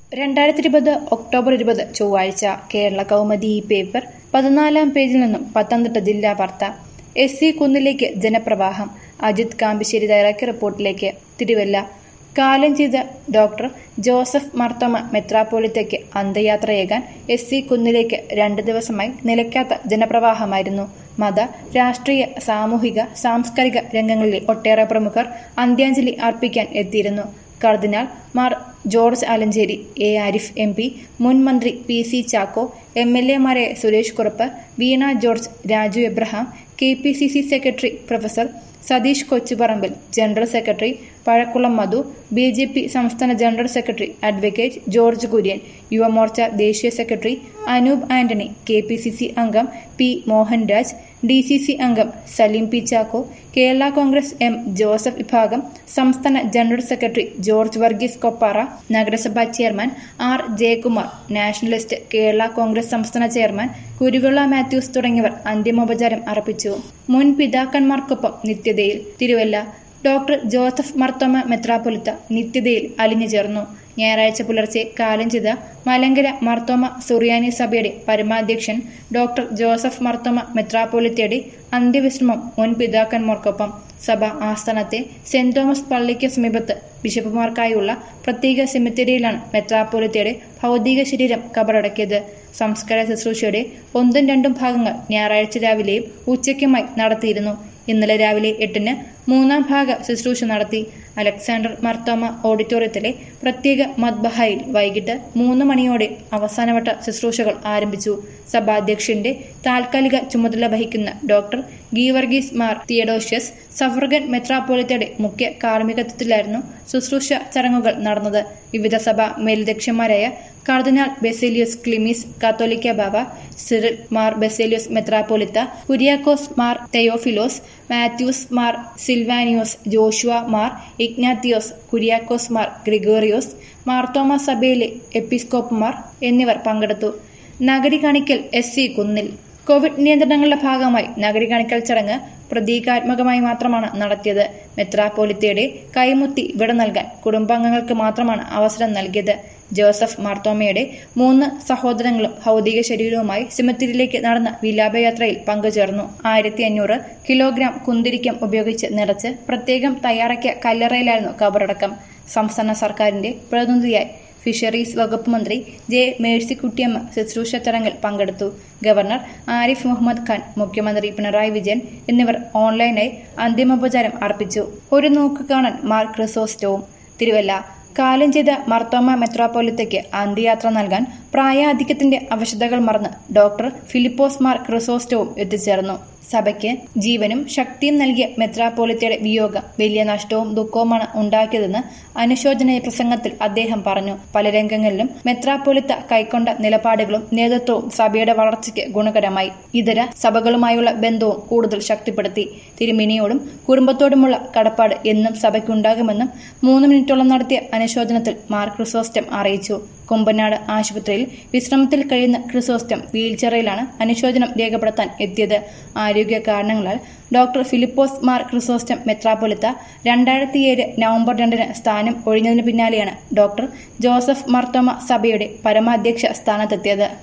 രണ്ടായിരത്തി ഇരുപത് ഒക്ടോബർ ഇരുപത് ചൊവ്വാഴ്ച കേരള കൗമുദി ഈ പേപ്പർ പതിനാലാം പേജിൽ നിന്നും പത്തനംതിട്ട ജില്ലാ വാർത്ത എസ് സി കുന്നിലേക്ക് ജനപ്രവാഹം അജിത് കാമ്പിശ്ശേരി തയ്യാറാക്കിയ റിപ്പോർട്ടിലേക്ക് തിരുവല്ല കാലം ചെയ്ത ഡോക്ടർ ജോസഫ് മർത്തോമ മെത്രാപ്പോലിത്തയ്ക്ക് അന്ത്യയാത്രയേകാൻ എസ് സി കുന്നിലേക്ക് രണ്ട് ദിവസമായി നിലയ്ക്കാത്ത ജനപ്രവാഹമായിരുന്നു മത രാഷ്ട്രീയ സാമൂഹിക സാംസ്കാരിക രംഗങ്ങളിലെ ഒട്ടേറെ പ്രമുഖർ അന്ത്യാഞ്ജലി അർപ്പിക്കാൻ എത്തിയിരുന്നു cardinal Mar George Alencherry A Arif M P മുൻ മന്ത്രി P C Chacko M L എമാരായ Suresh Kurup Veena George Raju Abraham K P C C secretary professor Satheesh Kochuparambil general secretary Pazhakulam Madhu B J P സംസ്ഥാന general secretary advocate George Kurian Yuva Morcha ദേശീയ secretary Anoop Antony K P C C അംഗം P Mohanraj D C C അംഗം Saleem P Chacko Kerala Congress M Joseph വിഭാഗം സംസ്ഥാന general secretary George Varghese Koppara നഗരസഭാ chairman R Jayakumar nationalist Kerala Congress സംസ്ഥാന chairman Kuruvila Mathews തുടങ്ങിയവർ അന്തിമോപചാരം അർപ്പിച്ചു മുൻ പിതാക്കന്മാർക്കൊപ്പം നിത്യതയിൽ തിരുവല്ല ഡോക്ടർ ജോസഫ് മർത്തോമ മെത്രാപ്പൊലിത്ത നിത്യതയിൽ അലിഞ്ഞു ചേർന്നു ഞായറാഴ്ച പുലർച്ചെ കാലം ചെയ്ത മലങ്കര മർത്തോമ സുറിയാനി സഭയുടെ പരമാധ്യക്ഷൻ ഡോക്ടർ ജോസഫ് മർത്തോമ മെത്രാപ്പൊലിത്തയുടെ അന്ത്യവിശ്രമം മുൻ പിതാക്കന്മാർക്കൊപ്പം സഭ ആസ്ഥാനത്തെ സെന്റ് തോമസ് പള്ളിക്ക് സമീപത്ത് ബിഷപ്പുമാർക്കായുള്ള പ്രത്യേക സെമിത്തേരിയിലാണ് മെത്രാപ്പൊലിത്തയുടെ ഭൗതിക ശരീരം കബറടക്കിയത് സംസ്കാര ശുശ്രൂഷയുടെ ഒന്നും രണ്ടും ഭാഗങ്ങൾ ഞായറാഴ്ച രാവിലെയും ഉച്ചയ്ക്കുമായി നടത്തിയിരുന്നു ഇന്നലെ രാവിലെ എട്ടിന് മൂന്നാം ഭാഗ ശുശ്രൂഷ നടത്തി അലക്സാണ്ടർ മർത്തോമ ഓഡിറ്റോറിയത്തിലെ പ്രത്യേക മദ്ബഹായിൽ വൈകിട്ട് മൂന്ന് മണിയോടെ അവസാനവട്ട ശുശ്രൂഷകൾ ആരംഭിച്ചു സഭാധ്യക്ഷന്റെ താൽക്കാലിക ചുമതല വഹിക്കുന്ന doctor Geevarghese Mar Theodosius suffragan മെത്രാപ്പോലിത്തയുടെ മുഖ്യ കാർമ്മികത്വത്തിലായിരുന്നു ശുശ്രൂഷ ചടങ്ങുകൾ നടന്നത് വിവിധ സഭ മേലധ്യക്ഷന്മാരായ കാർദിനാൾ ബെസേലിയോസ് ക്ലിമീസ് കാത്തോലിക്ക ബാബ സിറിൽ മാർ ബെസേലിയോസ് മെത്രാപ്പോലിത്ത Kuriakose Mar Theophilos Mathews Mar Silvanios Joshua Mar Ignatius Kuriakose Mar Gregorios Marthoma സഭയിലെ എപ്പിസ്കോപ്പുമാർ എന്നിവർ പങ്കെടുത്തു നഗരി കാണിക്കൽ എസ് സി കുന്നിൽ കോവിഡ് നിയന്ത്രണങ്ങളുടെ ഭാഗമായി നഗരി കാണിക്കൽ ചടങ്ങ് പ്രതീകാത്മകമായി മാത്രമാണ് നടത്തിയത് മെത്രാപ്പോലിത്തയുടെ കൈമുത്തി വിട നൽകാൻ കുടുംബാംഗങ്ങൾക്ക് മാത്രമാണ് അവസരം നൽകിയത് ജോസഫ് മാർത്തോമയുടെ മൂന്ന് സഹോദരങ്ങളും ഭൗതിക ശരീരവുമായി സിമത്തിരിയിലേക്ക് നടന്ന വിലാപയാത്രയിൽ പങ്കുചേർന്നു ആയിരത്തി അഞ്ഞൂറ് കിലോഗ്രാം കുന്തിരിക്കം ഉപയോഗിച്ച് നിറച്ച് പ്രത്യേകം തയ്യാറാക്കിയ കല്ലറയിലായിരുന്നു കബറടക്കം സംസ്ഥാന സർക്കാരിന്റെ പ്രതിനിധിയായി ഫിഷറീസ് വകുപ്പ് മന്ത്രി ജെ മേഴ്സിക്കുട്ടിയമ്മ ശുശ്രൂഷ ചടങ്ങിൽ പങ്കെടുത്തു ഗവർണർ ആരിഫ് മുഹമ്മദ് ഖാൻ മുഖ്യമന്ത്രി പിണറായി വിജയൻ എന്നിവർ ഓൺലൈനായി അന്തിമോപചാരം അർപ്പിച്ചു ഒരു നോക്ക് കാണാൻ മാർ ക്രിസോസ്റ്റവും തിരുവല്ല കാലം ചെയ്ത മർത്തോമ മെത്രോപോലിത്തയ്ക്ക് അന്ത്യയാത്ര നൽകാൻ പ്രായാധിക്യത്തിന്റെ അവശതകൾ മറന്ന് ഡോക്ടർ ഫിലിപ്പോസ് മാർ ക്രിസോസ്റ്റവും എത്തിച്ചേർന്നു സഭയ്ക്ക് ജീവനും ശക്തിയും നൽകിയ മെത്രാപ്പോലിത്തയുടെ വിയോഗം വലിയ നഷ്ടവും ദുഃഖവുമാണ് ഉണ്ടാക്കിയതെന്ന് അനുശോചന പ്രസംഗത്തിൽ അദ്ദേഹം പറഞ്ഞു പല രംഗങ്ങളിലും മെത്രാപ്പോലിത്ത കൈക്കൊണ്ട നിലപാടുകളും നേതൃത്വവും സഭയുടെ വളർച്ചയ്ക്ക് ഗുണകരമായി ഇതര സഭകളുമായുള്ള ബന്ധവും കൂടുതൽ ശക്തിപ്പെടുത്തി തിരുമിനിയോടും കുടുംബത്തോടുമുള്ള കടപ്പാട് എന്നും സഭയ്ക്കുണ്ടാകുമെന്നും മൂന്ന് മിനിറ്റോളം നടത്തിയ അനുശോചനത്തിൽ മാർ ക്രിസോസ്റ്റം അറിയിച്ചു കുമ്പനാട് ആശുപത്രിയിൽ വിശ്രമത്തിൽ കഴിയുന്ന ക്രിസോസ്റ്റം വീൽചെയറിലാണ് അനുശോചനം രേഖപ്പെടുത്താൻ എത്തിയത് ആരോഗ്യ കാരണങ്ങളാൽ ഡോക്ടർ ഫിലിപ്പോസ് മാർ ക്രിസോസ്റ്റം മെത്രാപ്പൊലിത്ത രണ്ടായിരത്തിയേഴ് നവംബർ രണ്ടിന് സ്ഥാനം ഒഴിഞ്ഞതിനു പിന്നാലെയാണ് ഡോക്ടർ ജോസഫ് മർത്തോമ സഭയുടെ പരമാധ്യക്ഷ സ്ഥാനത്തെത്തിയത്